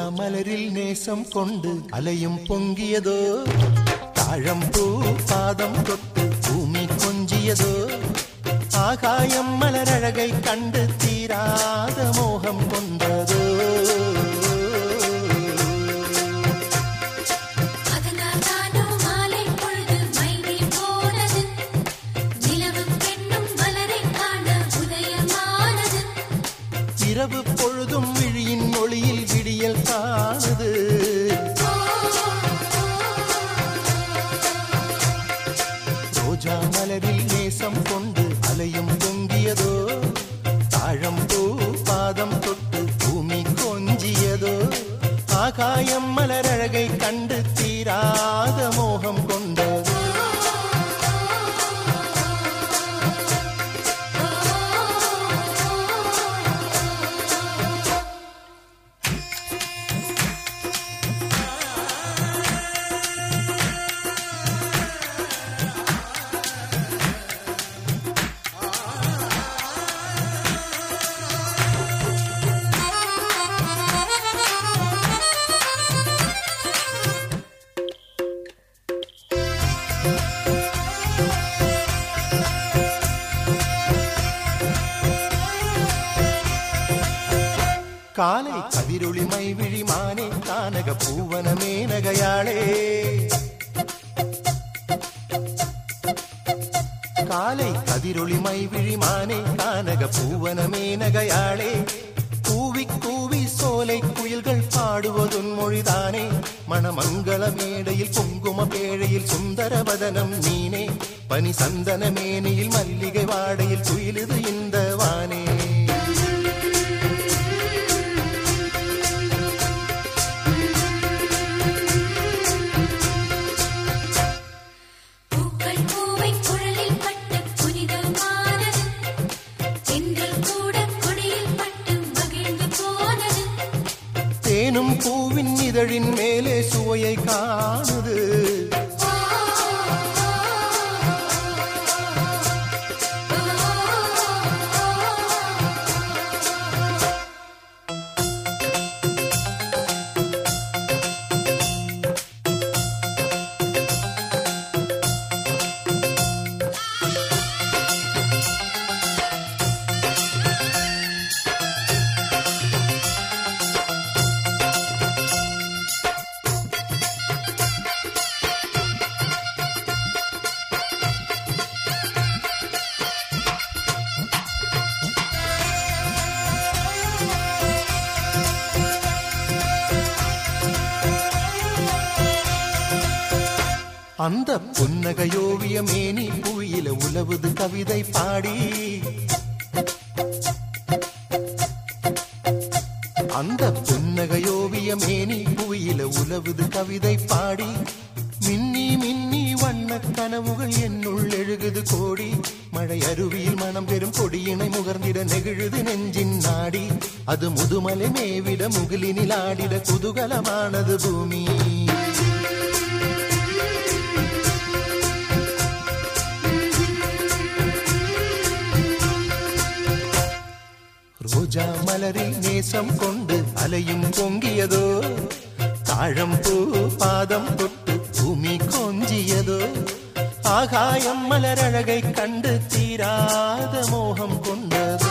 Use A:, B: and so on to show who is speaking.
A: மலரில் நேசம் கொண்டு அலையும் பொங்கியதோ தாழம்பூ பாதம் தொட்டு பூமி கொஞ்சியதோ ஆகாயம் மலரழகை கண்டு தீராத மோகம் கொண்டதோ
B: அதனால் தானோ மாலை பொழுது மைகை போனது நிலவும் பெண்ணும் மலரைக் காண உதயமானது
A: இரவு பொழுதும் விழியின் ஒளியில் விடியல் காணுது ரோஜா மலரில் நேசம் கொண்டு அலையும் பொங்கியதோ தாழம்பூ பாதம் தொட்டு பூமி கொஞ்சியதோ ஆகாயம் மலரழகை கண்டு தீராத மோகம் கொண்டதோ காலை கதிரொளி மைவிழி மானே கானக பூவன மேனகையாளே காலை கதிரொளி மைவிழி மானே கானக பூவன மேனகையாளே கூவி கூவி சோலை குயில்கள் பாடுவதுன் மொழிதானே மணமங்கள மேடையில் குங்கும பேழையில் சுந்தரவதனம் நீனே பனி சந்தன மேனியில் மல்லிகை வாடையில் துயிலுது இந்த வானே
B: பூக்கள் பூவை குழலில் பட்டு புனிதமானது தென்றல் கூட கொடியில் பட்டு மகிழ்ந்து போனது
A: தேனும் பூவின் இதழின் மேலே சுவையை காணுது அந்த புன்னகையோவிய மேனி புவியில உலவுது கவிதை பாடி அந்த புன்னகையோவிய மேனி புவியில உலவுது கவிதை பாடி மின்னி மின்னி வண்ண கனவுகள் என்னுள் எழுகுது கோடி மழை அருவியில் மனம் பெறும் கொடியினை முகர்ந்திட நெகிழுது நெஞ்சின் நாடி அது முதுமலை மேவிட முகிலினில் ஆடிட குதூகலமானது பூமி ரோஜா மலரில் நேசம் கொண்டு அலையும் பொங்கியதோ தாழம்பூ பாதம் தொட்டு பூமி கொஞ்சியதோ ஆகாயம் மலரழகை கண்டு தீராத மோகம் கொண்டதோ